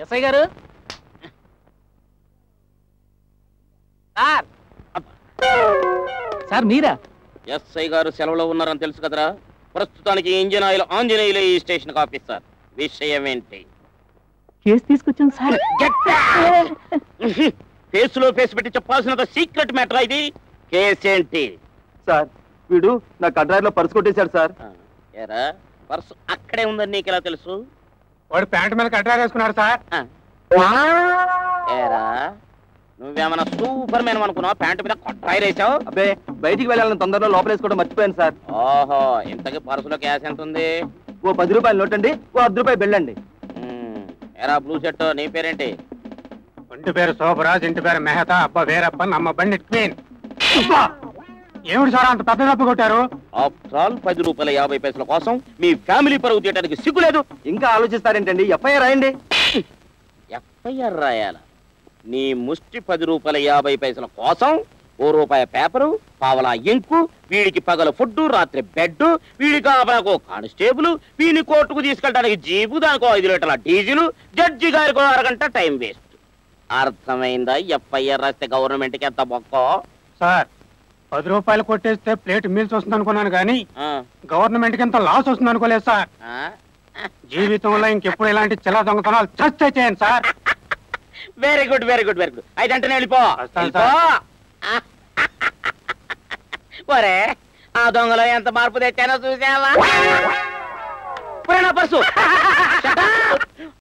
SI గారు sir sir మీరా SI గారు సెలవులో ఉన్నారని తెలుసు కదరా ప్రస్తుతానికి ఇంజిన్ ఆయిల్ ఆంజనేయులే ఈ స్టేషన్ ఆఫీసర్ విషయం ఏంటి కేసు తీసుకొచ్చాను సార్ ఫేస్ లో ఫేస్ పెట్టి చెప్పాల్సినంత సీక్రెట్ మ్యాటర్ ఇది కేసు ఏంటి సార్ వీడు నా కడ్రాయిలో పర్సు కొట్టేశాడు సార్ ఆ, ఏరా పర్సు అక్కడే ఉందని నీకు ఎలా తెలుసు వాడు ప్యాంట్ మీద కట్టా వేసుకున్నాడు సార్ ఆ. ఏరా నువ్వేమన్నా సూపర్ మ్యాన్ అనుకున్నావు ప్యాంటు మీద కొట్టాయి వేసావు అబ్బే బయటికి వెళ్ళాలని తొందరలో లోపల వేసుకోవడం మర్చిపోయాను సార్ ఓహో ఇంతకీ పర్సులో క్యాష్ ఎంత ఉంది ఓ పది రూపాయలు నోట్ అండి ఓ అర్ధ రూపాయలు బెళ్ళండి మ్మ్. ఏరా బ్లూ షర్ట్ నీ పేరేంటి ఒంటి పేరు శోభరాజ్ ఇంటి పేరు మెహతా అబ్బ వేరప్పన్ అమ్మ బండి క్వీన్ అబ్బా! ఏమిటి సార్ అంత పెద్ద తప్పు కొట్టారు ఆఫ్టర్ ఆల్ పది రూపాయల యాభై పైసల కోసం మీ ఫ్యామిలీ పరువు తీయడానికి సిగ్గులేదు ఇంకా ఆలోచిస్తారేంటండి ఎఫ్ఐఆర్ రాయండి ఎఫ్ఐఆర్ రాయాల నీ ముష్టి పది రూపాయల యాభై పైసల కోసం ఓ రూపాయి పేపరు పావలా ఇంకు వీడికి పగల ఫుడ్ రాత్రి బెడ్ వీడికి ఆపలకు కానిస్టేబుల్ వీడిని కోర్టుకు తీసుకెళ్ళడానికి జీపు దానికో ఐదు లీటర్ల డీజిల్ జడ్జి గారికి అరగంట టైం వేస్ట్ అర్థమైందా ఎఫ్ఐఆర్ రాస్తే గవర్నమెంట్కి ఎంత బొక్కో సార్ పది రూపాయలు కొట్టేస్తే ప్లేట్ మీల్స్ వస్తుంది అనుకున్నాను కానీ ఆ, గవర్నమెంట్ కి ఇంత లాస్ వస్తుంది అనుకోలేదు సార్ ఆ, జీవితంలో ఇంకెప్పుడు ఇలాంటి చిల్ల దొంగతనాలు చస్తే చేయండి sir very good very good very good అయితే అంటే వెళ్ళిపో వస్తాను వెళ్ళిపో. ఒరే ఆ దొంగలో ఎంత మార్పు తెచ్చానో చూసావా ఒరే, నా పర్సు Shut up.